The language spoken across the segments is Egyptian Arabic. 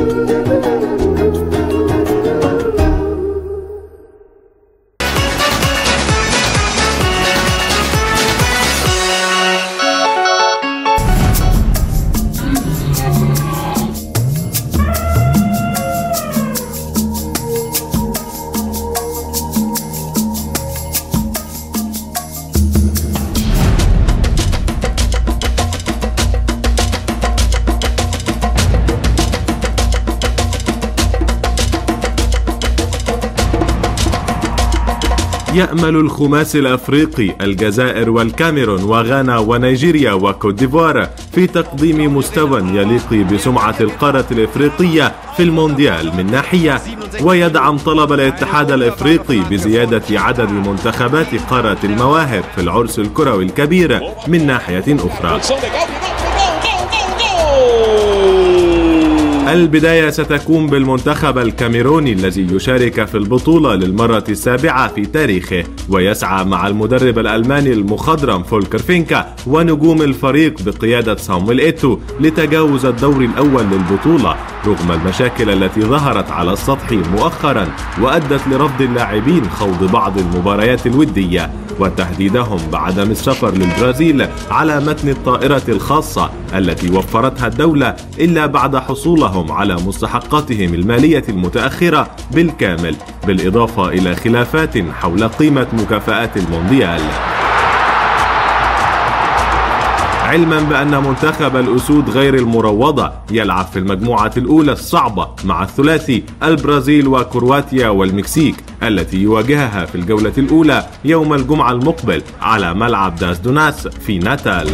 يأمل الخماس الأفريقي الجزائر والكاميرون وغانا ونيجيريا وكوت ديفوار في تقديم مستوى يليق بسمعة القارة الإفريقية في المونديال من ناحية ويدعم طلب الاتحاد الإفريقي بزيادة عدد منتخبات قارة المواهب في العرس الكروي الكبير من ناحية أخرى البداية ستكون بالمنتخب الكاميروني الذي يشارك في البطولة للمرة السابعة في تاريخه ويسعى مع المدرب الألماني المخضرم فولكر فينكا ونجوم الفريق بقيادة سامويل إيتو لتجاوز الدور الأول للبطولة رغم المشاكل التي ظهرت على السطح مؤخرا وأدت لرفض اللاعبين خوض بعض المباريات الودية وتهديدهم بعدم السفر للبرازيل على متن الطائرة الخاصة التي وفرتها الدولة إلا بعد حصولهم على مستحقاتهم المالية المتأخرة بالكامل بالإضافة إلى خلافات حول قيمة مكافآت المونديال علما بأن منتخب الأسود غير المروضة يلعب في المجموعة الأولى الصعبة مع الثلاثي البرازيل وكرواتيا والمكسيك التي يواجهها في الجولة الأولى يوم الجمعة المقبل على ملعب داس دوناس في ناتال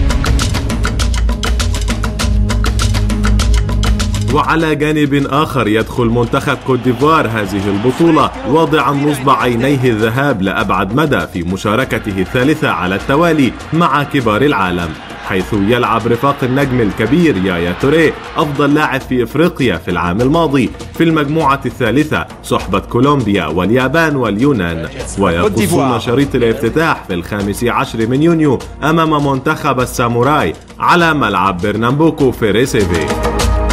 وعلى جانب آخر يدخل منتخب كوت ديفوار هذه البطولة واضعا نصب عينيه الذهاب لأبعد مدى في مشاركته الثالثة على التوالي مع كبار العالم حيث يلعب رفاق النجم الكبير يايا توريه أفضل لاعب في إفريقيا في العام الماضي في المجموعة الثالثة صحبة كولومبيا واليابان واليونان ويقصون شريط الافتتاح في الخامس عشر من يونيو أمام منتخب الساموراي على ملعب برنامبوكو في ريسيفي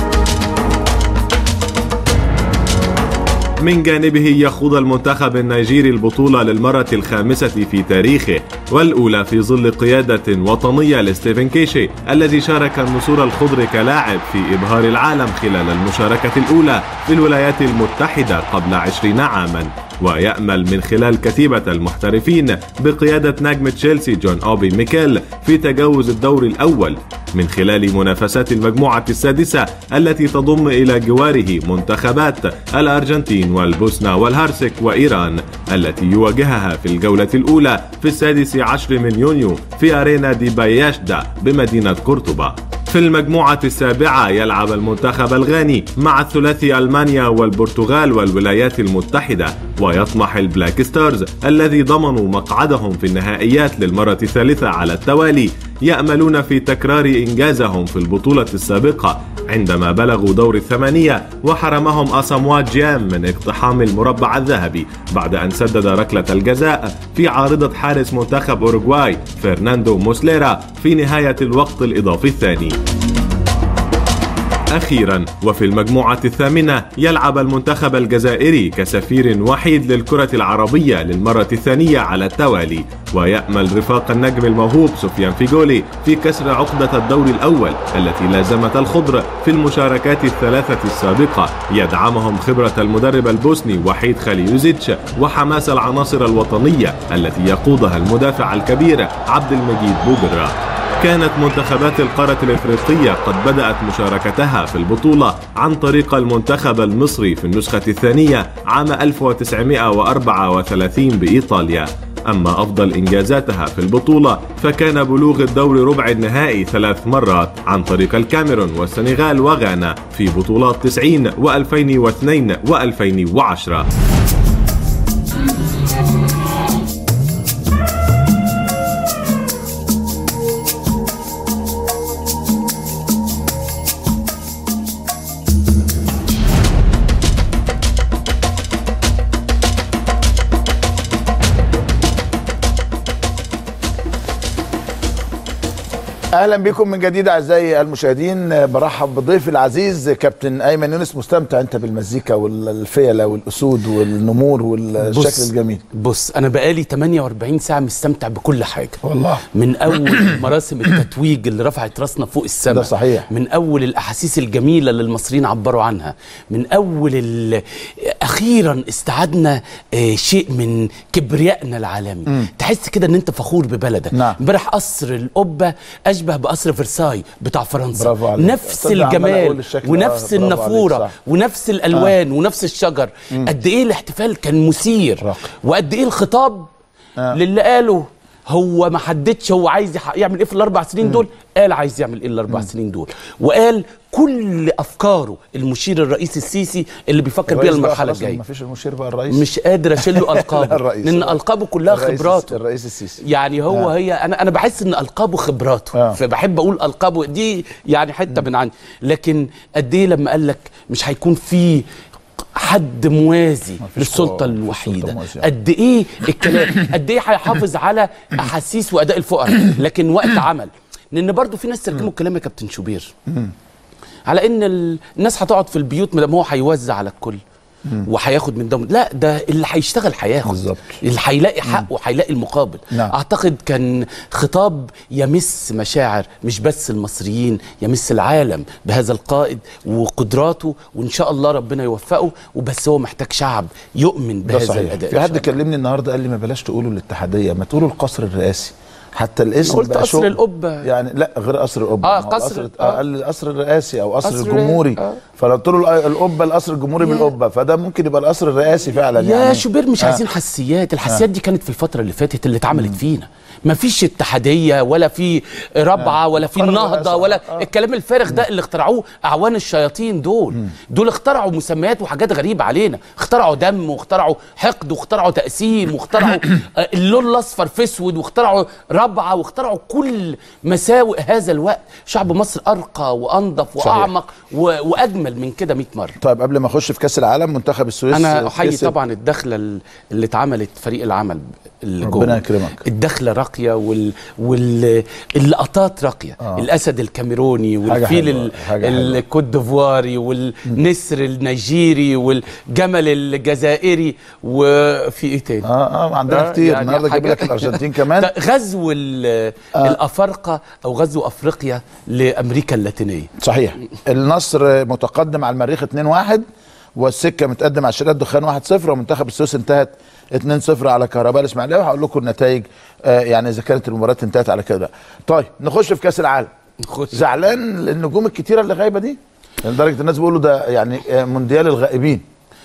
من جانبه يخوض المنتخب النيجيري البطولة للمرة الخامسة في تاريخه والأولى في ظل قيادة وطنية لستيفن كيشي الذي شارك النسور الخضر كلاعب في إبهار العالم خلال المشاركة الأولى في الولايات المتحدة قبل عشرين عاما ويأمل من خلال كتيبة المحترفين بقيادة نجم تشيلسي جون أوبي ميكيل في تجاوز الدور الأول من خلال منافسات المجموعة السادسة التي تضم إلى جواره منتخبات الأرجنتين والبوسنة والهرسك وإيران التي يواجهها في الجولة الأولى في السادس عشر من يونيو في أرينا دي باياشدا بمدينة قرطبة في المجموعة السابعة يلعب المنتخب الغاني مع الثلاثي ألمانيا والبرتغال والولايات المتحدة ويطمح البلاك ستارز الذي ضمنوا مقعدهم في النهائيات للمرة الثالثة على التوالي يأملون في تكرار إنجازهم في البطولة السابقة عندما بلغوا دور الثمانية وحرمهم أساموات جيام من اقتحام المربع الذهبي بعد أن سدد ركلة الجزاء في عارضة حارس منتخب أوروغواي فرناندو موسليرا في نهاية الوقت الإضافي الثاني أخيرا وفي المجموعة الثامنة يلعب المنتخب الجزائري كسفير وحيد للكرة العربية للمرة الثانية على التوالي ويأمل رفاق النجم الموهوب سفيان فيجولي في كسر عقدة الدور الأول التي لازمت الخضر في المشاركات الثلاثة السابقة يدعمهم خبرة المدرب البوسني وحيد خليلوزيتش وحماس العناصر الوطنية التي يقودها المدافع الكبير عبد المجيد بوجرة كانت منتخبات القارة الإفريقية قد بدأت مشاركتها في البطولة عن طريق المنتخب المصري في النسخة الثانية عام 1934 بإيطاليا أما أفضل إنجازاتها في البطولة فكان بلوغ الدور ربع النهائي ثلاث مرات عن طريق الكاميرون والسنغال وغانا في بطولات 90 و2002 و2010 اهلا بكم من جديد اعزائي المشاهدين برحب بضيفي العزيز كابتن ايمن يونس مستمتع انت بالمزيكا والفيله والاسود والنمور والشكل بص- الجميل بص انا بقالي 48 ساعه مستمتع بكل حاجه والله. من اول مراسم التتويج اللي رفعت راسنا فوق السماء ده صحيح. من اول الاحاسيس الجميله اللي المصريين عبروا عنها من اول ال- اخيرا استعدنا آه، شيء من كبريائنا العالمي تحس كده ان انت فخور ببلدك نعم. امبارح قصر القبه اشبه بقصر فرساي بتاع فرنسا برافو عليك. نفس تصدق عمال أقول الجمال الشكل، آه، ونفس برافو عليك، النافوره صح. ونفس الالوان ونفس الشجر قد ايه الاحتفال كان مثير راقي. وقد ايه الخطاب آه. للي قاله هو ما حددش هو عايز يح- يعمل ايه في الاربع سنين دول قال عايز يعمل ايه الاربع سنين دول وقال كل افكاره المشير الرئيسي السيسي اللي بيفكر بيها الرئيس بقى المرحله خلاص الجايه ما فيش المشير بقى الرئيس مش قادر اشيل له لا، القابه الرئيس. لان القابه كلها الرئيس- خبراته الرئيس السيسي يعني هو آه. هي انا انا بحس ان القابه خبراته آه. فبحب اقول القابه دي يعني حته من عندي لكن قد ايه لما قال لك مش هيكون في حد موازي مفيش للسلطه قوة- مفيش الوحيده سلطة موازية. قد ايه الكلام قد ايه هيحافظ على احاسيس واداء الفقراء لكن وقت عمل لان برضو في ناس ترجموا الكلام يا كابتن شوبير على ان ال- الناس هتقعد في البيوت ما دام هو هيوزع على الكل وهياخد من ده لا ده اللي هيشتغل هياخد بالظبط. اللي هيلاقي حقه هيلاقي المقابل نعم. اعتقد كان خطاب يمس مشاعر مش بس المصريين يمس العالم بهذا القائد وقدراته وان شاء الله ربنا يوفقه وبس هو محتاج شعب يؤمن ده بهذا صحيح الاداء في إن حد شاء الله. كلمني النهارده قال لي ما بلاش تقولوا الاتحاديه ما تقولوا القصر الرئاسي حتى الاسم قلت بقى قصر شغل. القبة. يعني لا غير قصر القبه آه، ما هو قصر- القصر- آه. آه. قال لي القصر الرئاسي او قصر, قصر الجمهوري آه. فلو قلت له الق- القبه القصر الجمهوري بالقبه فده ممكن يبقى القصر الرئاسي فعلا يا يعني شوبير مش آه. عايزين حساسيات الحساسيات دي كانت في الفتره اللي فاتت اللي اتعملت فينا ما فيش اتحاديه ولا في رابعه ولا في قرار النهضه الرئاسة. ولا آه. الكلام الفارغ ده اللي اخترعوه اعوان الشياطين دول دول اخترعوا مسميات وحاجات غريبه علينا اخترعوا دم واخترعوا حقد واخترعوا تقسيم واخترعوا آه، اللون الاصفر في اسود واخترعوا رابعه واخترعوا كل مساوئ هذا الوقت شعب مصر ارقى وانظف صحيح. واعمق و- واجمل من كده 100 مره طيب قبل ما اخش في كاس العالم منتخب السويس انا احيي كسب. طبعا الدخله ال- اللي اتعملت فريق العمل اللي ربنا جوه. يكرمك. الدخله راقيه وال وال اللقطات راقيه آه. آه. الاسد الكاميروني حاجة والفيل حلوة، ال- حاجة حلوة. الكوت ديفواري والنسر النيجيري والجمل الجزائري وفي ايه تاني اه اه عندنا آه، كتير يعني النهارده جايب حاجة- لك الارجنتين كمان ده غزو ال- الافارقه او غزو افريقيا لامريكا اللاتينيه صحيح النصر متقدم على المريخ 2-1 والسكه متقدم على شركه دخان 1-0 ومنتخب السويس انتهت 2-0 على كهرباء الاسماعيليه وهقول لكم النتائج آه يعني اذا كانت المباراه انتهت على كده طيب نخش في كاس العالم نخش. زعلان النجوم الكتيره اللي غايبه دي لدرجه الناس بيقولوا ده يعني آه، مونديال الغائبين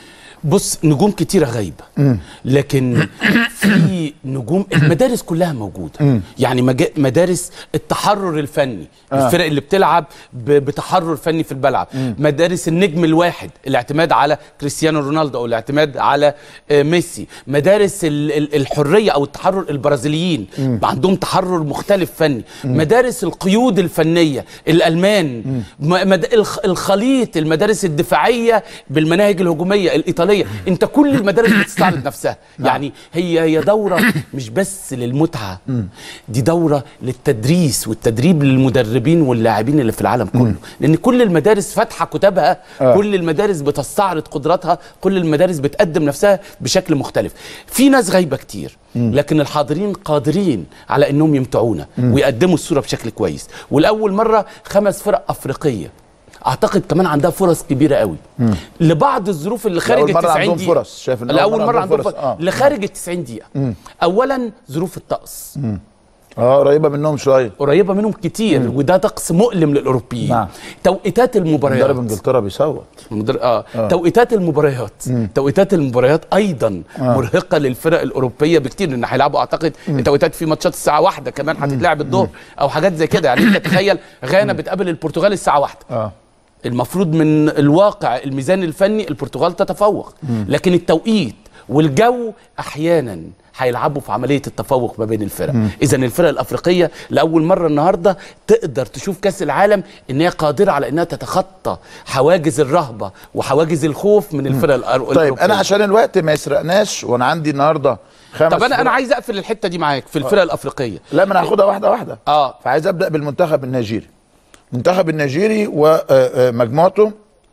بص نجوم كتيرة غايبة لكن في نجوم المدارس كلها موجودة يعني مجا- مدارس التحرر الفني آه. الفرق اللي بتلعب ب- بتحرر فني في الملعب مدارس النجم الواحد الاعتماد على كريستيانو رونالدو او الاعتماد على آه، ميسي مدارس ال- ال- الحرية او التحرر البرازيليين عندهم تحرر مختلف فني مدارس القيود الفنية الألمان م- مد- الخ- الخليط المدارس الدفاعية بالمناهج الهجومية الإيطالية انت كل المدارس بتستعرض نفسها يعني هي هي دورة مش بس للمتعة دي دورة للتدريس والتدريب للمدربين واللاعبين اللي في العالم كله لأن كل المدارس فاتحة كتابها آه. كل المدارس بتستعرض قدراتها كل المدارس بتقدم نفسها بشكل مختلف في ناس غايبة كتير لكن الحاضرين قادرين على انهم يمتعونا ويقدموا الصورة بشكل كويس والأول مرة خمس فرق أفريقية اعتقد كمان عندها فرص كبيره قوي لبعض الظروف اللي خارج لأول ال مرة 90 عندهم دقيقه فرص، شايف إن لاول مره عندهم فرص آه. اللي خارج ال 90 دقيقه اولا ظروف الطقس اه قريبه منهم شويه قريبه منهم كتير وده طقس مؤلم للاوروبيين نعم. توقيتات المباريات مدرب انجلترا بيصوت مدر... آه. توقيتات المباريات توقيتات المباريات ايضا مرهقه للفرق الاوروبيه بكتير لان هيلعبوا اعتقد توقيتات في ماتشات الساعه واحدة كمان هتتلعب الظهر او حاجات زي كده يعني انت تخيل غانا بتقابل البرتغال الساعه واحدة اه المفروض من الواقع الميزان الفني البرتغال تتفوق لكن التوقيت والجو احيانا هيلعبوا في عمليه التفوق ما بين الفرق اذا الفرق الافريقيه لاول مره النهارده تقدر تشوف كاس العالم ان هي قادره على انها تتخطى حواجز الرهبه وحواجز الخوف من الفرق الأر- طيب انا الأوروبية. عشان الوقت ما يسرقناش وانا عندي النهارده خمس طب انا انا فرق. عايز اقفل الحته دي معاك في الفرق الافريقيه لا ما انا هاخدها واحده واحده اه فعايز ابدا بالمنتخب النيجيري المنتخب النيجيري ومجموعته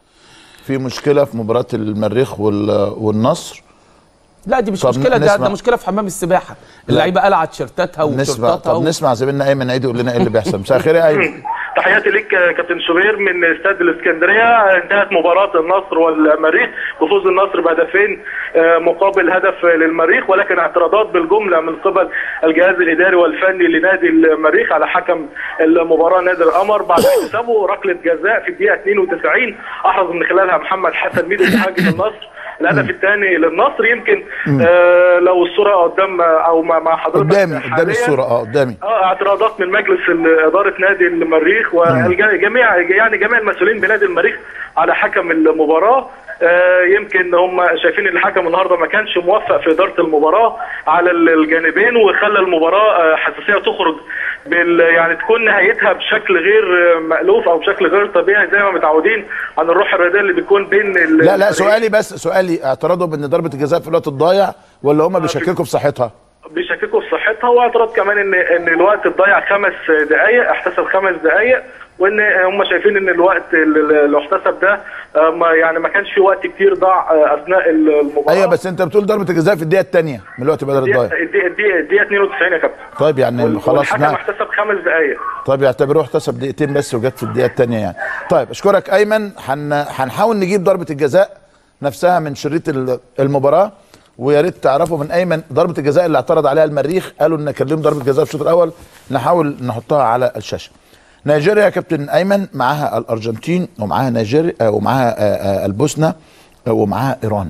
في مشكله في مباراه المريخ وال- والنصر لا دي مش طب مشكله ده, نسمع. ده مشكله في حمام السباحه اللعيبه قلعت شيرتاتها نسمع وشورتاتها طب و... نسمع زميلنا ايمن عيد يقول لنا ايه اللي بيحصل مساء الخير يا ايمن تحياتي ليك يا كابتن شوبير من استاد الاسكندريه انتهت مباراه النصر والمريخ بفوز النصر بهدفين آه، مقابل هدف للمريخ ولكن اعتراضات بالجمله من قبل الجهاز الاداري والفني لنادي المريخ على حكم المباراه نادر قمر بعد احتسابه ركله جزاء في الدقيقه 92 احرز من خلالها محمد حسن ميدو لحاجه النصر الهدف الثاني للنصر يمكن آه لو الصوره قدام او مع مع حضرتك قدامي قدامي حالياً. الصوره اه قدامي اه اعتراضات من مجلس ال- اداره نادي المريخ والجميع يعني جميع المسؤولين بنادي المريخ على حكم المباراه آه يمكن هم شايفين ان الحكم النهارده ما كانش موفق في اداره المباراه على ال- الجانبين وخلى المباراه آه، حساسيه تخرج بال يعني تكون نهايتها بشكل غير آه، مألوف او بشكل غير طبيعي زي ما متعودين عن الروح الرياضيه اللي بيكون بين ال- لا لا الفريقين. سؤالي بس سؤالي اعتراضوا بان ضربه الجزاء في الوقت الضايع ولا هم بيشككوا في صحتها بيشككوا في صحتها واعتراض كمان ان ان الوقت اتضيع خمس دقائق احتسب خمس دقائق وان هم شايفين ان الوقت اللي اللي احتسب ده آه، ما يعني ما كانش في وقت كتير ضاع آه، اثناء المباراه ايوه بس انت بتقول ضربه الجزاء في الدقيقه الثانيه من الوقت بدل الضايع الدقيقه الدقيقه الدقيقه 92 يا كابتن طيب يعني خلاص والحكم نعم احتسب خمس دقائق طيب يعتبروه احتسب دقيقتين بس وجت في الدقيقه الثانيه يعني طيب اشكرك ايمن هن... هنحاول نجيب ضربه الجزاء نفسها من شريط ال- المباراه ويا ريت تعرفوا من ايمن ضربه الجزاء اللي اعترض عليها المريخ قالوا ان كان لهم ضربه جزاء في الشوط الاول نحاول نحطها على الشاشه نيجيريا يا كابتن ايمن معاها الارجنتين ومعاها نيجيريا آه، ومعاها آه، آه، البوسنه آه، ومعاها ايران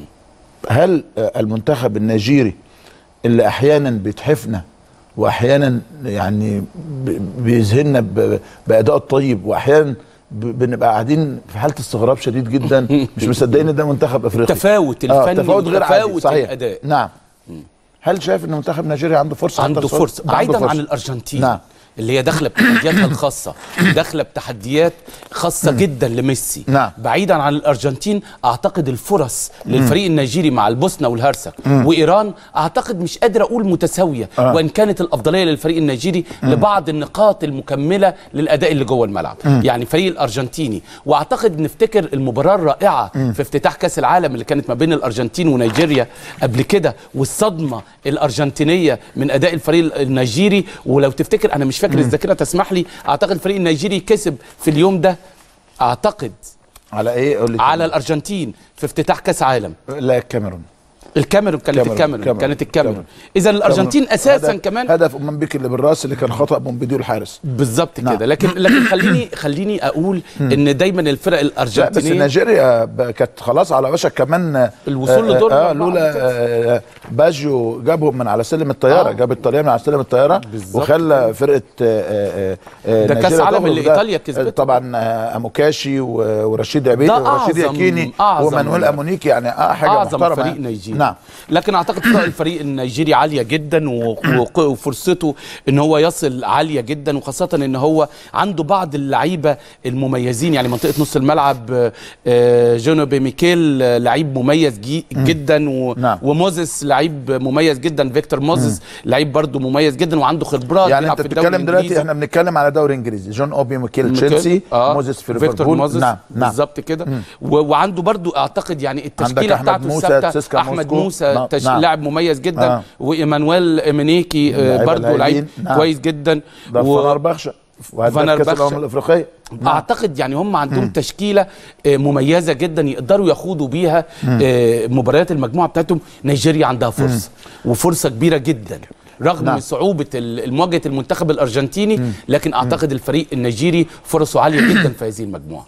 هل آه، المنتخب النيجيري اللي احيانا بيتحفنا واحيانا يعني ب- بيذهلنا ب- باداء طيب واحيانا ب- بنبقى قاعدين في حاله استغراب شديد جدا مش مصدقين ان ده منتخب افريقي تفاوت آه، الفني تفاوت غير عادي وتفاوت صحيح الأداء. نعم هل شايف ان منتخب نيجيريا عنده فرصه عنده حتى الصعود؟ فرصه عنده بعيدا فرصة. عن الارجنتين نعم اللي هي داخله بتحدياتها الخاصه داخله بتحديات خاصه جدا لميسي نعم. بعيدا عن الارجنتين اعتقد الفرص للفريق النيجيري مع البوسنه والهرسك وايران اعتقد مش قادر اقول متساويه آه. وان كانت الافضليه للفريق النيجيري لبعض النقاط المكمله للاداء اللي جوه الملعب يعني فريق الارجنتيني واعتقد نفتكر المباراه الرائعه في افتتاح كاس العالم اللي كانت ما بين الارجنتين ونيجيريا قبل كده والصدمه الارجنتينيه من اداء الفريق النيجيري ولو تفتكر انا مش فاكر الذاكره تسمح لي اعتقد الفريق النيجيري كسب في اليوم ده اعتقد على ايه قول لي على الارجنتين في افتتاح كاس عالم لا الكاميرون الكاميرون كانت كاميرون، الكاميرون كاميرون، كانت الكاميرون كاميرون. اذا الارجنتين كاميرون. اساسا هدف- كمان هدف مومبيك اللي بالراس اللي كان خطا مومبيديو الحارس بالظبط نعم. كده لكن لكن خليني خليني اقول ان دايما الفرق لا بس الارجنتينيه نيجيريا ب- كانت خلاص على وشك كمان الوصول آه، لدور اه الأربعة لولا بالظبط. آه باجيو جابهم من على سلم الطياره آه. جاب الطليان من على سلم الطياره بالظبط وخلى فرقه آه، آه، آه، ده كأس نيجيريا عالم تخرج. اللي ده، إيطاليا كسبته. آه، طبعا آه، اموكاشي و- ورشيد عبيد ده ورشيد أعظم- ياكيني أعظم ومانويل امونيكي يعني اه حاجه اعظم محترمه فريق يعني. نيجيري نعم لكن اعتقد فرق الفريق النيجيري عاليه جدا و- و- وفرصته ان هو يصل عاليه جدا وخاصه ان هو عنده بعض اللعيبه المميزين يعني منطقه نص الملعب آه، جونو بيميكيل آه، لعيب مميز جي جدا و- نعم. وموزيس لعيب مميز جدا فيكتور موزيس لعيب برضه مميز جدا وعنده خبرات يعني بيلعب انت في الدوري بتتكلم دلوقتي الإنجليزي. احنا بنتكلم على دوري انجليزي جون اوبي ميكيل ميكيل، تشيلسي آه، موزيس في فيكتور ليفربول موزيس نعم نعم بالظبط كده و- وعنده برضو اعتقد يعني التشكيله أحمد بتاعته موسى، الثابته تسكا احمد موسكو. موسى نعم، تش... نعم. لاعب مميز جدا آه. آه. وايمانويل امينيكي آه، اللعيبة برضو لعيب الهايلين. نعم. كويس جدا ده و- فنار بخشة وهداف فنر كاس بخشة. الامم الافريقيه اعتقد يعني هم عندهم م. تشكيله آه، مميزه جدا يقدروا يخوضوا بيها آه، مباريات المجموعه بتاعتهم نيجيريا عندها فرصه وفرصه كبيره جدا رغم نعم. نعم. صعوبه ال- مواجهه المنتخب الارجنتيني لكن اعتقد الفريق النيجيري فرصه عاليه جدا في هذه المجموعه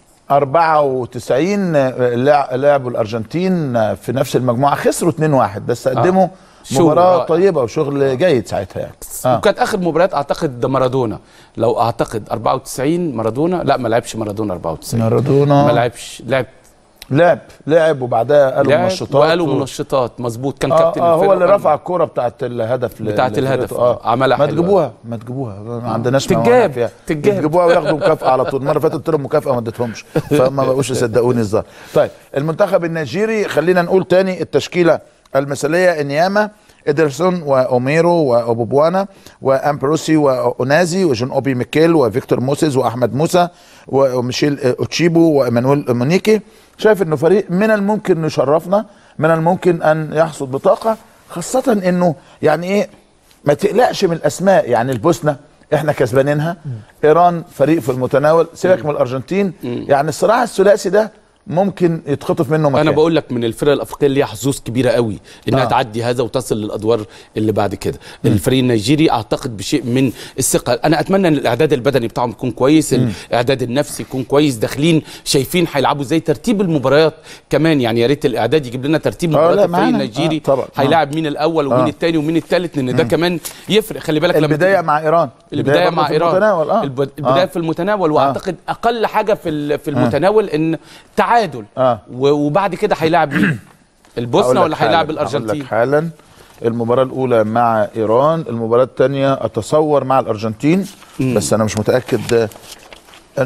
94 لع- لعبوا الارجنتين في نفس المجموعه خسروا 2-1 بس قدموا شغل مباراه رائع. طيبه وشغل جيد ساعتها يعني آه. وكانت اخر مباريات اعتقد ده مارادونا لو اعتقد 94 مارادونا لا ما لعبش مارادونا 94 مارادونا ما لعبش لعب لعب لعب وبعدها قالوا لعب منشطات وقالوا و- منشطات مظبوط كان اه, كابتن آه الفرقة هو اللي وقال- رفع الكوره بتاعت الهدف ل- بتاعت لفرقته. الهدف، آه، عملها ما حلو. تجيبوها ما تجيبوها ما عندناش تتجاب، موانع فيها تتجاب. تجيبوها وياخدوا مكافاه على طول المره اللي فاتت قلت لهم مكافاه ما اديتهمش فما بقوش يصدقوني الظاهر طيب المنتخب النيجيري خلينا نقول تاني التشكيله المثاليه انياما ادرسون واوميرو واوبوبوانا وامبروسي واونازي وجون اوبي ميكيل وفيكتور موسيز واحمد موسى وميشيل اوتشيبو وايمانويل مونيكي شايف انه فريق من الممكن انه يشرفنا من الممكن ان يحصد بطاقه خاصه انه يعني ايه ما تقلقش من الاسماء يعني البوسنه احنا كسبانينها ايران فريق في المتناول سيبك من الارجنتين يعني الصراع الثلاثي ده ممكن يتخطف منه مكان انا بقول لك من الفرق الافريقيه اللي ليها حظوظ كبيره قوي انها آه. آه. تعدي هذا وتصل للادوار اللي بعد كده الفريق النيجيري اعتقد بشيء من الثقه انا اتمنى ان الاعداد البدني بتاعهم يكون كويس الاعداد النفسي يكون كويس داخلين شايفين هيلعبوا ازاي ترتيب المباريات كمان يعني يا ريت الاعداد يجيب لنا ترتيب آه، لا، مباريات الفريق معانا. النيجيري آه، طبعا. آه. هيلاعب مين الاول ومين آه. الثاني ومين الثالث لان ده كمان يفرق خلي بالك لما البدايه تيجي- مع ايران البدايه برضه مع في ايران المتناول اه الب- البدايه آه. في المتناول واعتقد اقل حاجه في ال- في المتناول ان تعادل آه. و- وبعد كده هيلاعب مين هقول البوسنه لك ولا حالا، هيلاعب هقول الارجنتين لك حالا المباراة الأولى مع إيران المباراة الثانية أتصور مع الأرجنتين بس أنا مش متأكد آه،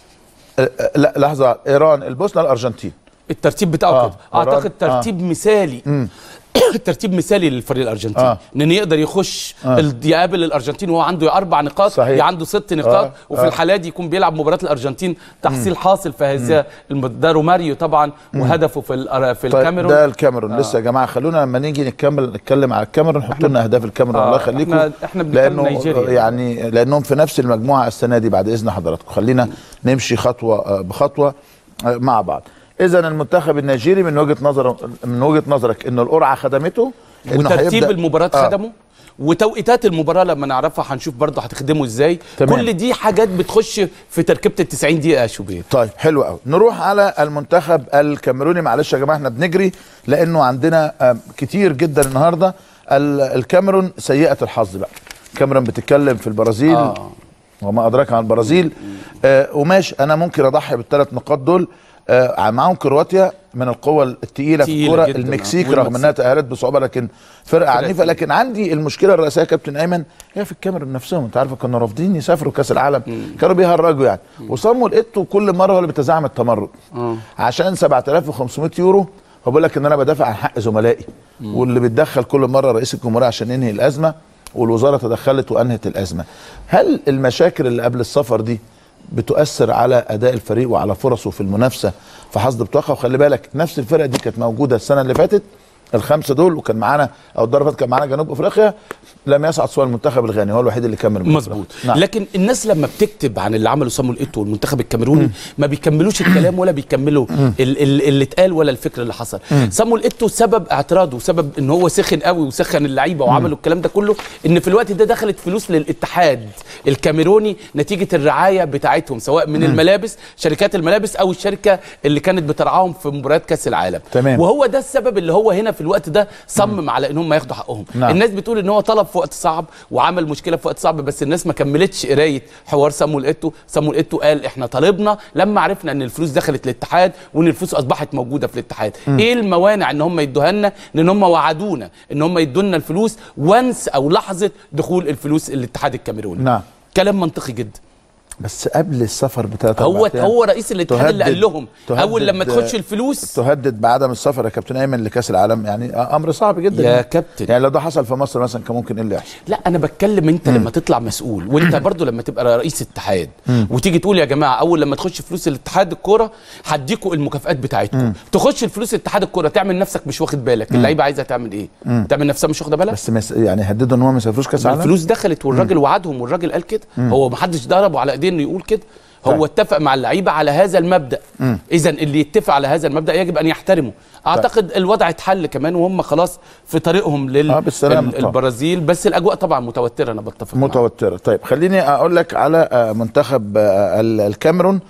آه، لا لحظة إيران البوسنة الأرجنتين الترتيب بتاعه آه، كده اعتقد إيران، آه. ترتيب مثالي ترتيب مثالي للفريق الارجنتيني آه. ان يقدر يخش ال- يقابل الارجنتين وهو عنده يا اربع نقاط صحيح. يا عنده ست نقاط آه، وفي آه. الحالة دي يكون بيلعب مباراه الارجنتين تحصيل حاصل في هذا الم- ده روماريو طبعا وهدفه في الأر- في طيب الكاميرون ده الكاميرون لسه يا جماعة خلونا لما نيجي نكمل نتكلم على الكاميرون حطوا لنا أهداف الكاميرون آه، الله يخليكم إحنا- إحنا بنتكلم لأنه نيجيريا. يعني لأنهم في نفس المجموعة السنة دي بعد إذن حضراتكم خلينا نمشي خطوة آه، بخطوة آه، مع بعض إذا المنتخب النيجيري من وجهة نظر من وجهة نظرك إنه القرعة خدمته إنه وترتيب هيبدأ- المباراة آه. خدمه وتوقيتات المباراة لما نعرفها هنشوف برضه هتخدمه ازاي تمام. كل دي حاجات بتخش في تركيبة ال 90 دقيقة يا شوبير طيب حلو قوي نروح على المنتخب الكاميروني معلش يا جماعه احنا بنجري لانه عندنا آه، كتير جدا النهارده ال- الكاميرون سيئه الحظ بقى الكاميرون بتتكلم في البرازيل آه. وما ادراك عن البرازيل آه وماشي انا ممكن اضحي بالثلاث نقاط دول آه معاهم كرواتيا من القوة الثقيلة في تقيلة الكرة جداً، المكسيك آه. رغم والمكسيك. انها تأهلت بصعوبة لكن فرقة عنيفة تقيلة. لكن عندي المشكلة الرئيسية يا كابتن ايمن هي في الكاميرون نفسهم انت عارف كانوا رافضين يسافروا كاس العالم كانوا بيهرجوا يعني وصموا لقيته كل مرة هو اللي بيتزعم التمرد عشان 7500 يورو هو بيقول لك ان انا بدافع عن حق زملائي واللي بيتدخل كل مرة رئيس الجمهورية عشان ينهي الأزمة والوزارة تدخلت وأنهت الأزمة هل المشاكل اللي قبل السفر دي بتؤثر على اداء الفريق وعلى فرصه في المنافسه في حصد بطاقه وخلي بالك نفس الفرقه دي كانت موجوده السنه اللي فاتت الخمسه دول وكان معانا او الدوري اللي فاتت كان معانا جنوب افريقيا لم يصعد سوى المنتخب الغاني هو الوحيد اللي كمل من مظبوط نعم. لكن الناس لما بتكتب عن اللي عمله صامويل ايتو والمنتخب الكاميروني ما بيكملوش الكلام ولا بيكملوا ال- ال- اللي اتقال ولا الفكر اللي حصل صامويل ايتو سبب اعتراضه وسبب ان هو سخن قوي وسخن اللعيبه وعملوا الكلام ده كله ان في الوقت ده دخلت فلوس للاتحاد الكاميروني نتيجه الرعايه بتاعتهم سواء من الملابس شركات الملابس او الشركه اللي كانت بترعاهم في مباريات كاس العالم تمام. وهو ده السبب اللي هو هنا في الوقت ده صمم على ان هم ياخدوا حقهم نعم. الناس بتقول ان هو طلب في وقت صعب وعمل مشكله في وقت صعب بس الناس ما كملتش قرايه حوار سامويل ايتو سامويل ايتو قال احنا طالبنا لما عرفنا ان الفلوس دخلت الاتحاد وان الفلوس اصبحت موجوده في الاتحاد ايه الموانع ان هم يدوها لنا لان هم وعدونا ان هم يدوا لنا الفلوس وانس او لحظه دخول الفلوس الاتحاد الكاميروني نعم كلام منطقي جدا بس قبل السفر بثلاث هو أربع أيام هو رئيس الاتحاد اللي تهدد- قال لهم اول تهدد- لما تخش الفلوس تهدد بعدم السفر يا كابتن ايمن لكاس العالم يعني امر صعب جدا يا يعني. كابتن. يعني لو ده حصل في مصر مثلا كان ممكن ايه اللي يحصل لا انا بتكلم انت لما تطلع مسؤول وانت برضو لما تبقى رئيس اتحاد وتيجي تقول يا جماعه اول لما تخش فلوس الاتحاد الكوره هديكوا المكافئات بتاعتكم تخش الفلوس اتحاد الكوره تعمل نفسك مش واخد بالك اللعيبه عايزه تعمل ايه تعمل نفسها مش واخده بالك بس مس... يعني هددوا ان هم ما يسافروش كاس العالم الفلوس دخلت والراجل وعدهم والراجل قال كده هو ما حدش ضربه على ايديه انه يقول كده هو طيب. اتفق مع اللعيبه على هذا المبدا اذا اللي يتفق على هذا المبدا يجب ان يحترمه اعتقد الوضع اتحل كمان وهم خلاص في طريقهم لل آه، بالسلامة ال- طبعا. البرازيل بس الاجواء طبعا متوتره انا بتفق معاك. متوترة طيب خليني أقول لك على آه، منتخب آه، ال- الكاميرون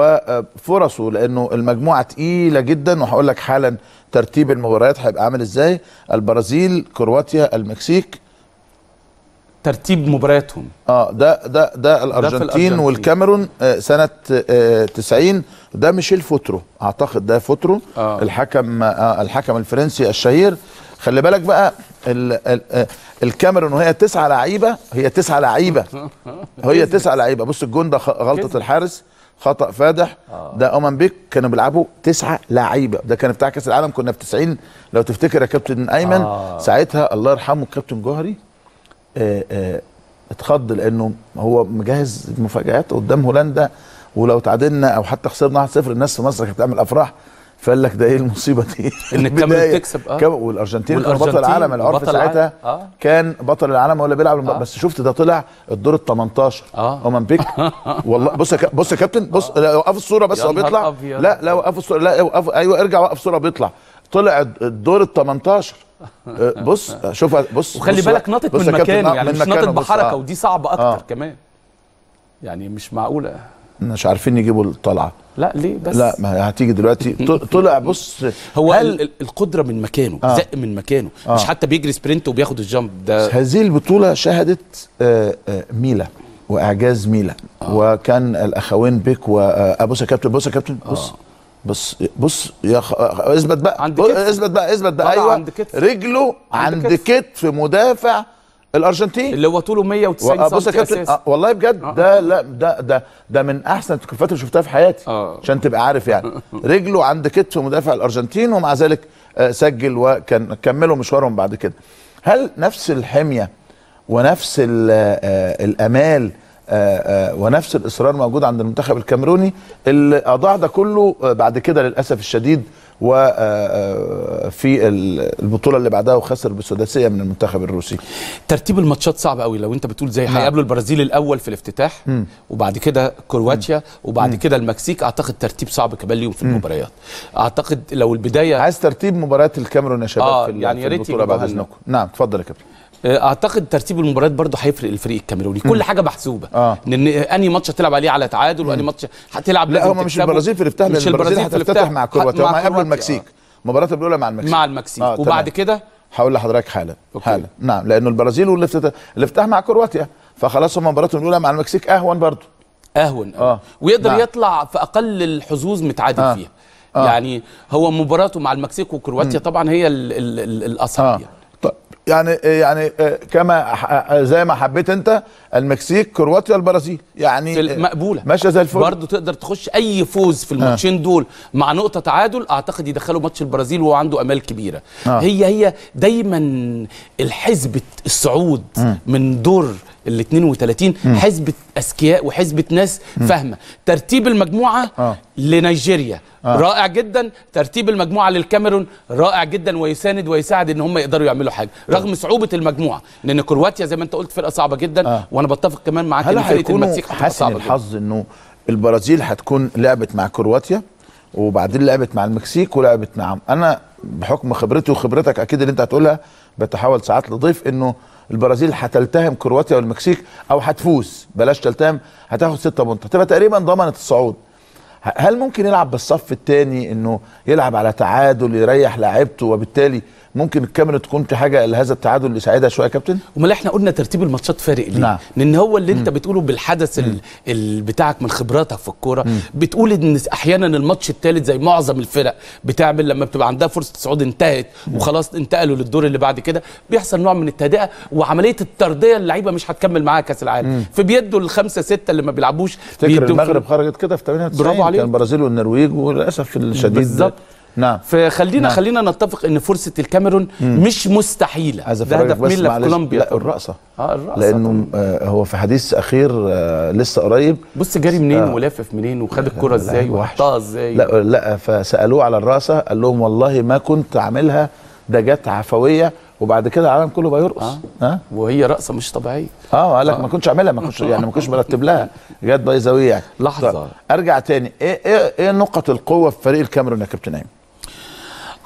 وفرصه لأنه المجموعة تقيلة جدا وهقول لك حالا ترتيب المباريات هيبقى عامل إزاي البرازيل كرواتيا المكسيك ترتيب مبارياتهم اه ده ده ده الارجنتين الأرجنتين. والكاميرون آه، سنه آه، 90 ده ميشيل فوترو اعتقد ده فوترو آه. الحكم آه الحكم الفرنسي الشهير خلي بالك بقى ال ال آه، الكاميرون وهي تسعه لعيبه هي تسعه لعيبه هي تسعه لعيبه بص الجون ده خ- غلطه كذب. الحارس خطا فادح ده اومان بيك كانوا بيلعبوا تسعه لعيبه ده كان بتاع كاس العالم كنا في 90 لو تفتكر يا كابتن ايمن آه. ساعتها الله يرحمه الكابتن جوهري آه، آه، اتخض لانه هو مجهز مفاجآت قدام هولندا ولو تعادلنا او حتى خسرنا 1-0 الناس في مصر كانت بتعمل افراح فقال لك ده ايه المصيبه دي إن الكاميرون البداية. تكسب، آه. كام- والارجنتين كان بطل والأرجنتين العالم العرف بطل ساعتها العالم. آه. كان بطل العالم هو اللي بيلعب آه. بس شفت ده طلع الدور ال 18 آه. اومان بيك والله بص يا كا- بص يا كابتن بص لا وقف الصوره بس يا هو نهار بيطلع أبيض. لا لا وقف الصوره لا وقف ايوه ارجع وقف الصوره بيطلع طلع الدور ال 18 آه، بص شوف بص وخلي بص بالك بقى. ناطط بص من يا كابتن، مكانه آه، يعني من مش ناطط مكانه، بص، بحركه آه. ودي صعبه اكتر آه. كمان يعني مش معقوله مش عارفين يجيبوا الطلعه لا ليه بس لا ما هتيجي دلوقتي ط- طلع بص هو هل ال- ال- القدره من مكانه آه. زق من مكانه مش حتى بيجري سبرنت وبياخد الجامب ده هذه البطوله شهدت آه، آه، ميلا واعجاز ميلا وكان الاخوين بيك وابص يا كابتن بص يا كابتن بص بص بص يا خ... آه، اثبت بقى عند بص- كتف. اثبت بقى اثبت بقى طلع ايوه عند كتف. رجله عند عند كتف. كتف مدافع الارجنتين اللي هو طوله 190 بص يا سم كابتن اساسا آه والله بجد آه. ده لا ده ده ده من احسن التكلفات اللي شفتها في حياتي آه. عشان تبقى عارف يعني رجله عند كتف مدافع الارجنتين ومع ذلك آه، سجل وكان كملوا مشوارهم بعد كده هل نفس الحميه ونفس ال- آه، الامال آه، آه، ونفس الاصرار موجود عند المنتخب الكاميروني اللي اضاع ده كله آه، بعد كده للاسف الشديد وفي البطوله اللي بعدها وخسر بسداسيه من المنتخب الروسي ترتيب الماتشات صعب قوي لو انت بتقول زي هيقابلوا البرازيل الاول في الافتتاح وبعد كده كرواتيا وبعد كده المكسيك اعتقد ترتيب صعب كمان ليهم في المباريات اعتقد لو البدايه عايز ترتيب مباريات الكاميرون يا شباب آه، في ال- يعني في يا ريت البطوله بعد يجيبوها لنا. اذنكم نعم اتفضل يا كابتن اعتقد ترتيب المباريات برضه هيفرق الفريق الكاميروني كل حاجه محسوبه آه. لان انهي ماتش هتلعب عليه على تعادل وانهي ماتش هتلعب لا لازم هم مش تكسبه. البرازيل في الافتتاح لان مش البرازيل في هتفتتح الافتتاح. مع كرواتيا مع هم هيقابلوا كرواتيا، المكسيك المباراه الاولى مع آه. المكسيك مع المكسيك آه، وبعد تمام. كده هقول لحضرتك حالا أوكي. حالا نعم لانه البرازيل والافتتاح الافتتاح مع كرواتيا فخلاص هم مباراتهم الاولى مع المكسيك اهون برضه اهون آه. ويقدر نعم. يطلع في اقل الحظوظ متعادل آه. فيها آه. يعني هو مباراته مع المكسيك وكرواتيا طبعا هي ال ال ال الاصعب اه يعني طيب يعني يعني آه، كما ح- زي ما حبيت انت المكسيك كرواتيا البرازيل يعني في المقبوله ماشيه زي الفل برضه تقدر تخش اي فوز في الماتشين دول مع نقطه تعادل اعتقد يدخلوا ماتش البرازيل وهو عنده امال كبيره آه. هي هي دايما الحزبه الصعود من دور ال 32 حزبه اذكياء وحزبه ناس فاهمه ترتيب المجموعه آه. لنيجيريا رائع جدا ترتيب المجموعه للكاميرون رائع جدا ويساند ويساعد ان هم يقدروا يعملوا حاجه رغم صعوبه المجموعه لان كرواتيا زي ما انت قلت فرقه صعبه جدا آه. وانا بتفق كمان معاك هل ان فرقه هيكونوا المكسيك هتبقى حسن صعبه جدا الحظ انه البرازيل هتكون لعبت مع كرواتيا وبعدين لعبت مع المكسيك ولعبت مع انا بحكم خبرتي وخبرتك اكيد اللي انت هتقولها بتحاول ساعات لضيف انه البرازيل هتلتهم كرواتيا والمكسيك او هتفوز بلاش تلتهم هتاخد ستة بونت هتبقى تقريبا ضمنت الصعود ه- هل ممكن يلعب بالصف الثاني انه يلعب على تعادل يريح لاعيبته وبالتالي ممكن الكاميرون تكون في حاجه لهذا التعادل اللي يساعدها شويه يا كابتن؟ امال احنا قلنا ترتيب الماتشات فارق ليه؟ نعم. لان هو اللي انت بتقوله بالحدث ال... ال... بتاعك من خبراتك في الكوره بتقول ان احيانا الماتش الثالث زي معظم الفرق بتعمل لما بتبقى عندها فرصه صعود انتهت وخلاص انتقلوا للدور اللي بعد كده بيحصل نوع من التهدئه وعمليه الترديه اللعيبه مش هتكمل معاها كاس العالم فبيدوا الخمسه سته اللي ما بيلعبوش تفتكر بيدوا في- المغرب خرجت كده في 98 برافو عليك. كان البرازيل والنرويج وللاسف الشديد بالظبط. نعم فخلينا نعم. خلينا نتفق ان فرصه الكاميرون مش مستحيله عايز ده افرجك هدف بس ميلا في معلش كولومبيا لا طبعاً. الرقصه اه الرقصة لانه آه هو في حديث اخير آه لسه قريب بص جاري منين آه. ولافف منين وخد الكرة ازاي لعيب وحش. وحطها ازاي لا لا فسالوه على الرقصه قال لهم والله ما كنت عاملها ده جت عفويه وبعد كده العالم كله بقى يرقص آه. ها وهي رقصه مش طبيعيه اه قال لك ما كنتش عاملها ما كنتش يعني ما كنتش مرتب لها جت بايظاويه يعني لحظة. طيب، ارجع تاني ايه ايه ايه نقط القوه في فريق الكاميرون يا كابتن ايمن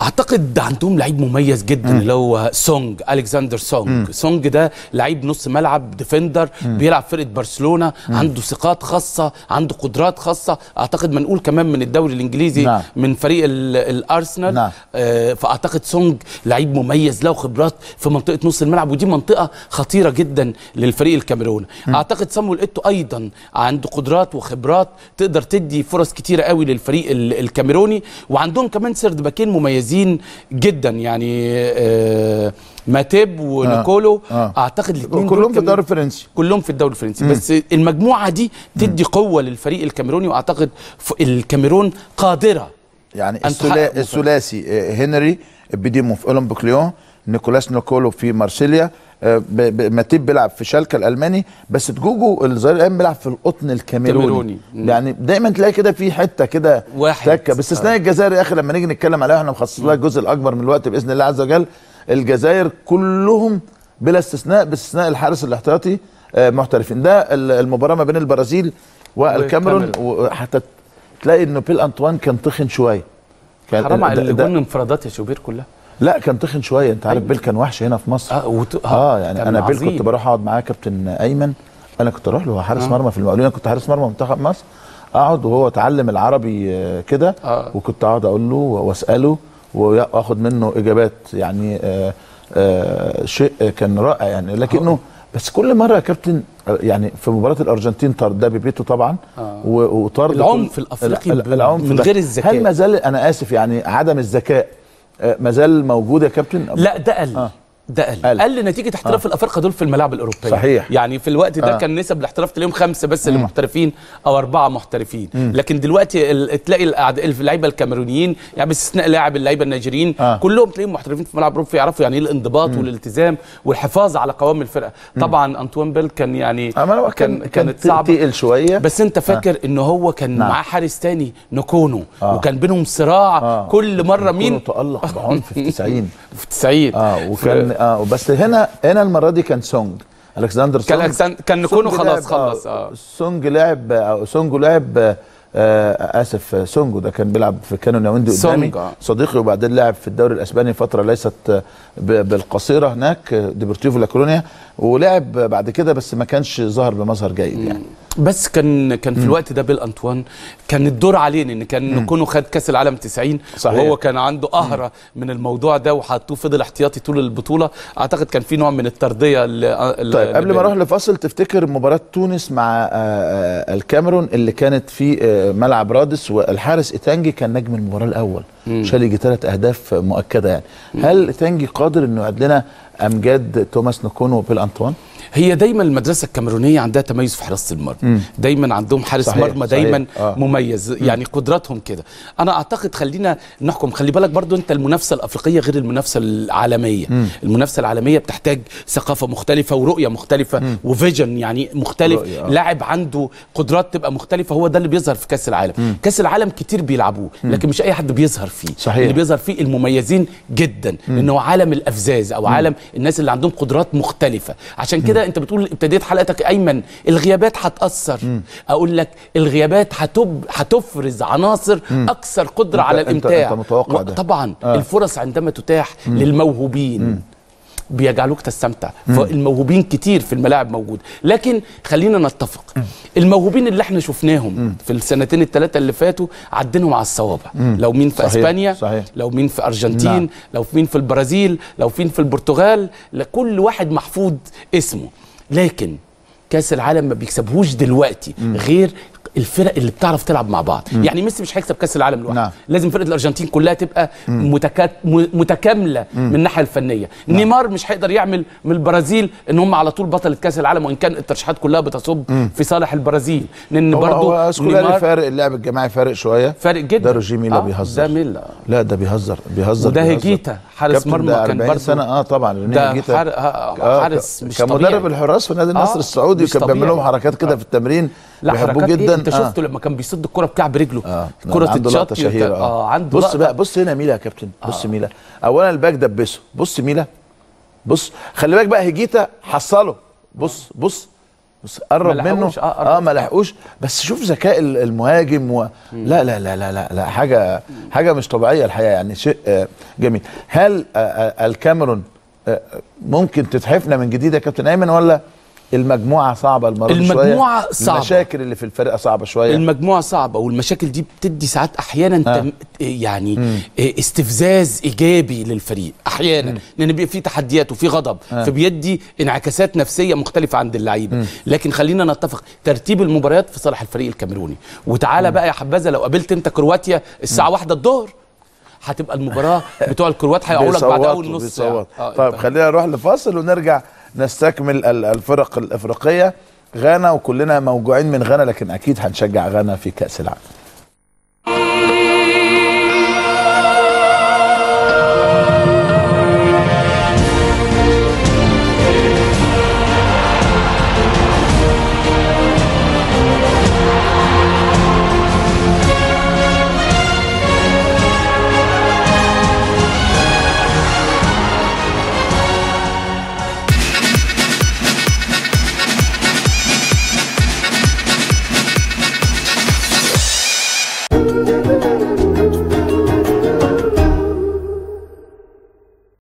اعتقد عندهم لعيب مميز جدا اللي هو سونج الكسندر سونج سونج ده لعيب نص ملعب ديفندر بيلعب فرقه برشلونه عنده ثقات خاصه عنده قدرات خاصه اعتقد منقول كمان من الدوري الانجليزي نعم. من فريق ال- الارسنال نعم. آه فاعتقد سونج لعيب مميز له خبرات في منطقه نص الملعب ودي منطقه خطيره جدا للفريق الكاميروني اعتقد صامويل ايتو ايضا عنده قدرات وخبرات تقدر تدي فرص كتيره قوي للفريق ال- الكاميروني وعندهم كمان سرد باكين مميزين جدا يعني آه ماتيب ونيكولو آه. اعتقد الاثنين كلهم في الدوري الفرنسي كلهم في الدوري الفرنسي بس المجموعه دي تدي قوه للفريق الكاميروني واعتقد ف- الكاميرون قادره يعني أن الثلا- تحقق الثلاثي آه، هنري بديمو في اولمبيك ليون نيكولاس نيكولو في مارسيليا آه، ب- ب- ماتيب بيلعب في شالكه الالماني بس تجوجو الظاهر الان بيلعب في القطن الكاميروني كاميروني. مم. يعني دايما تلاقي كده في حته كده واحد. تكه باستثناء الجزائر يا اخي لما نيجي نتكلم عليها احنا مخصص لها الجزء الاكبر من الوقت باذن الله عز وجل الجزائر كلهم بلا استثناء باستثناء الحارس الاحتياطي آه، محترفين ده ال- المباراه ما بين البرازيل والكاميرون والكاميرون. وحتى تلاقي انه بيل انطوان كان تخن شويه كان حرام على ده- اللي ده- جون انفرادات يا شوبير كلها لا كان تخن شويه انت عارف بيل كان وحش هنا في مصر اه, وت... اه يعني كان انا بيل عظيم. كنت بروح اقعد معاه كابتن ايمن انا كنت اروح له هو حارس مرمى في المقاولين أنا كنت حارس مرمى منتخب مصر اقعد وهو اتعلم العربي آه، كده آه. وكنت اقعد اقول له واساله واخد منه اجابات يعني آه آه شيء كان رائع يعني لكنه بس كل مره يا كابتن آه، يعني في مباراه الارجنتين طرد ده بيبيتو طبعا آه. و- وطرد العنف كل- الأفريقي ال- ب- العنف من ده. غير الذكاء. هل ما زال انا اسف يعني عدم الذكاء آه، ما زال موجود يا كابتن لا ده قل آه. ده قل قل. قل نتيجه احتراف الافارقه دول في الملاعب الاوروبيه صحيح. يعني في الوقت ده آه. كان نسب الاحتراف تلاقيهم خمسه بس اللي محترفين او اربعه محترفين لكن دلوقتي ال- تلاقي الأعد- اللعيبه الكاميرونيين يعني باستثناء لاعب اللعيبه النيجيريين آه. كلهم تلاقيهم محترفين في ملعب اوروبي يعرفوا يعني ايه الانضباط والالتزام والحفاظ على قوام الفرقه طبعا انطوان بيل كان يعني أما هو كان كان كانت صعبه تقل شويه بس انت فاكر ان هو كان نعم. معاه حارس تاني نكونو آه. وكان بينهم صراع آه. كل مره كونه مين تألق بعنف في 90 في 90 اه وكان اه بس هنا هنا المره دي كان سونج الكسندر كان سونج أكسن- كان نكونو سونج خلاص لعب- خلص اه سونج لعب آه، سونج لعب آه، آه اسف آه، سونجو ده كان بيلعب في كانون ياوندي قدامي سونج، آه. صديقي وبعدين لعب في الدوري الاسباني فتره ليست آه، ب- بالقصيره هناك آه، ديبورتيفو لا كولونيا ولعب بعد كده بس ما كانش ظهر بمظهر جيد يعني بس كان كان في الوقت ده بيل انطوان كان الدور عليه ان كان نكونو خد كاس العالم 90 صحيح. وهو كان عنده قهره من الموضوع ده وحطوه فضل احتياطي طول البطوله اعتقد كان في نوع من الترديه ل- طيب ل- قبل ما لبيل. اروح لفاصل تفتكر مباراة تونس مع آه، آه، الكاميرون اللي كانت في آه، ملعب رادس والحارس إيتانجي كان نجم المباراة الأول شال يجي ثلاث أهداف مؤكدة يعني هل إيتانجي قادر إنه يعد لنا أمجاد توماس نكونو وبيل أنطوان؟ هي دايما المدرسه الكاميرونيه عندها تميز في حراسه المرمى دايما عندهم حارس صحيح، مرمى صحيح. دايما آه. مميز يعني قدراتهم كده انا اعتقد خلينا نحكم خلي بالك برضو انت المنافسه الافريقيه غير المنافسه العالميه المنافسه العالميه بتحتاج ثقافه مختلفه ورؤيه مختلفه وفيجن يعني مختلف رؤية، آه. لاعب عنده قدرات تبقى مختلفه هو ده اللي بيظهر في كاس العالم كاس العالم كتير بيلعبوه لكن مش اي حد بيظهر فيه صحيح. اللي بيظهر فيه المميزين جدا لان هو عالم الافزاز او عالم الناس اللي عندهم قدرات مختلفه عشان كده انت بتقول ابتديت حلقتك ايمن الغيابات هتاثر اقول لك الغيابات هتب هتفرز عناصر اكثر قدره أنت- على أنت- الامتاع أنت متوقع ده. طبعا آه. الفرص عندما تتاح للموهوبين بيجعلوك تستمتع فالموهوبين كتير في الملاعب موجود لكن خلينا نتفق الموهوبين اللي احنا شفناهم في السنتين الثلاثه اللي فاتوا عدينهم على الصوابع لو مين في صحيح، اسبانيا صحيح. لو مين في ارجنتين نعم. لو في مين في البرازيل لو فين في البرتغال لكل واحد محفوظ اسمه لكن كاس العالم ما بيكسبهوش دلوقتي غير الفرق اللي بتعرف تلعب مع بعض يعني ميسي مش هيكسب كاس العالم لوحده نعم. لازم فرقه الارجنتين كلها تبقى متكات م- متكامله من الناحيه الفنيه نيمار مش هيقدر يعمل من البرازيل ان هم على طول بطله كاس العالم وان كان الترشيحات كلها بتصب في صالح البرازيل لان هو, برضو هو سكولاري نيمار فارق اللعب الجماعي فارق شويه فارق جدا ده روجيه ميلا آه، بيهزر ده ميلا لا ده بيهزر بيهزر وده بيهزر. هيجيتا، حارس كابتن مرمى ده كان 40 برضو- سنه اه طبعا رينيه ده هيجيتا. حار- آه، حارس ك- مش كان طبيعي. مدرب الحراس في نادي النصر آه، السعودي مش وكان بيعمل لهم طبيعي. حركات كده في التمرين لا بيحبوه حركات جدا إيه؟ انت شفته لما كان بيصد الكره بكعب رجله اه كره عنده لقطه الشاط شهيره اه عنده بص لقطة. بقى بص هنا ميلا يا كابتن بص ميلا اولا الباك دبسه بص ميلا بص خلي بالك بقى هيجيتا حصله بص بص بس قرب ما منه لحقوش، آه، قرب. اه ما لحقوش بس شوف ذكاء ال- المهاجم و... لا لا لا لا لا لا حاجه حاجه مش طبيعيه الحقيقه يعني شيء آه، جميل هل آه، آه، الكاميرون آه، ممكن تتحفنا من جديد يا كابتن ايمن ولا المجموعه صعبه المره دي شويه المجموعة صعبة. المشاكل اللي في الفرقه صعبه شويه المجموعة صعبة والمشاكل دي بتدي ساعات أحيانا آه. تم يعني استفزاز إيجابي للفريق أحيانا لأن بيبقى في تحديات وفي غضب فبيدي انعكاسات نفسية مختلفة عند اللعيبة لكن خلينا نتفق ترتيب المباريات في صالح الفريق الكاميروني وتعالى بقى يا حبذا لو قابلت أنت كرواتيا الساعة واحدة الظهر هتبقى المباراة بتوع الكروات هيقعوا لك بعد أول بيصوتوا- نص ساعة بيصوتوا. آه، طيب أنت- خلينا نروح لفاصل ونرجع نستكمل ال- الفرق الافريقيه غانا وكلنا موجوعين من غانا لكن اكيد هنشجع غانا في كاس العالم